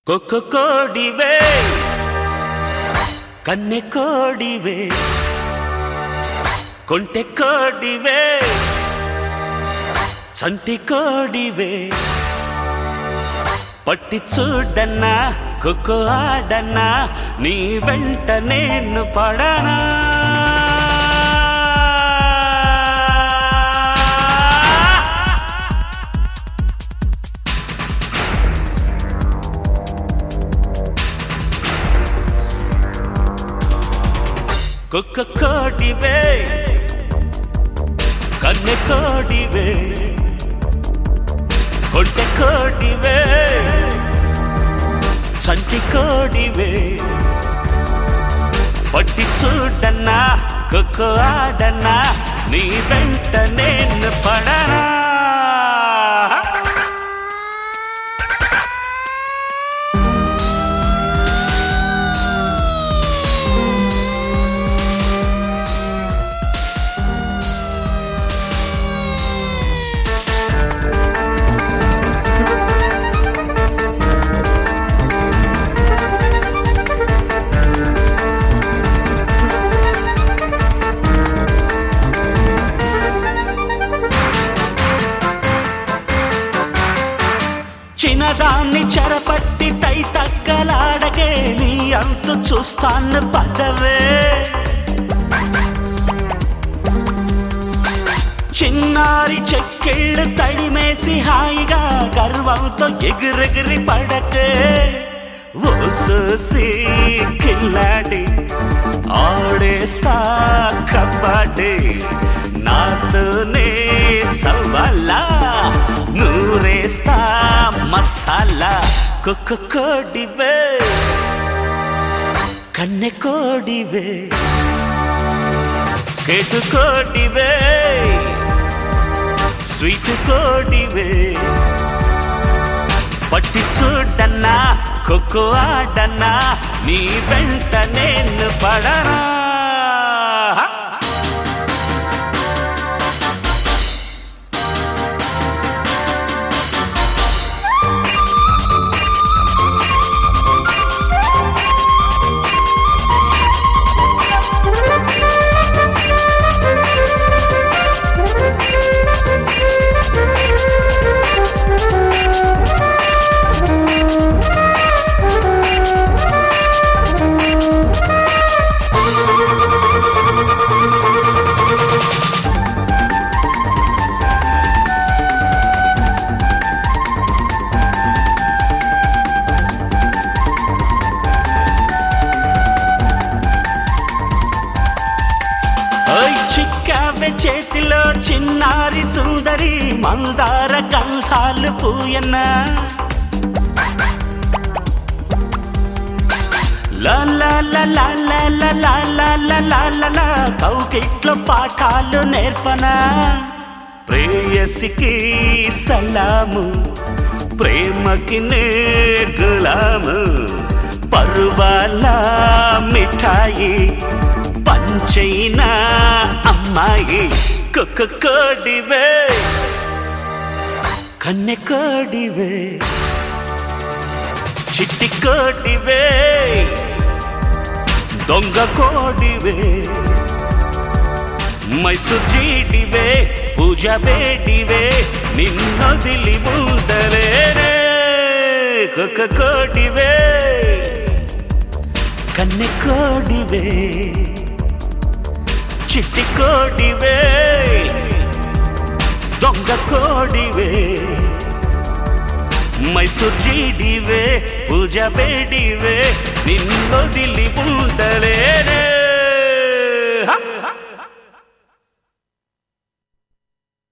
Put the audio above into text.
ಕೊಕ್ಕ ಕೋಡಿವೆ ಕನ್ನೆ ಕೋಡಿವೆ కొంటె కోడివే సంటి కోడివే పట్టి చూడన్నా కుక్కు ఆడన్నా నీ వెంట నేను పడనా కుక్క కోడివే కన్నె కోడివే కొంటె కోడివే చంటి కోడివే పట్టి చూడన్నా కుక్కు ఆడన్నా నీ వెంట నేను పడనా చిన్నదాన్ని చెరపట్టి తై తగ్గలాడగే నీ అంతు చూస్తాను పదవే చిన్నారి చెక్కిళ్ళు తడిమేసి హాయిగా గర్వంతో ఎగిరెగిరి పడకే ఓ సోసి కిల్లాడి ఆడేస్తా కబడ్డీ నాతోనే సవాలా నూరేస్తా మసాలా కుక్క కోడివే కన్నె కోడివే కేటు కోడివే స్వీట్ కోడివే పట్టి చూడన్నా కొక్కు ఆడన్నా నీ వెంట నేను పడనా ఓయ్ చిక్కావె చేతిలో చిన్నారి సుందరి మందార గంధాలు పూయన్న లా లా లా లా లా లా లా లా లా లా లా లా కౌకిట్లో పాఠాలు నేర్పనా ప్రేయసికి సలాము ప్రేమకి నే గులాము పరువాల మిఠాయి పంచైన అమ్మాయి కుక్క కోడివే కన్నె కోడివే చిట్టి కోడివే దొంగ కోడివే మైసూర్ జీడివే పూజ వేడివే నిన్నొదిలి ముందరే కుక్క కోడివే కన్నె కోడివే చిట్టి కోడివే దొంగ కోడివే మైసూర్ జీడివే పూజ ಬೇಡಿವೆ ನಿನ್ನೊದಿಲಿ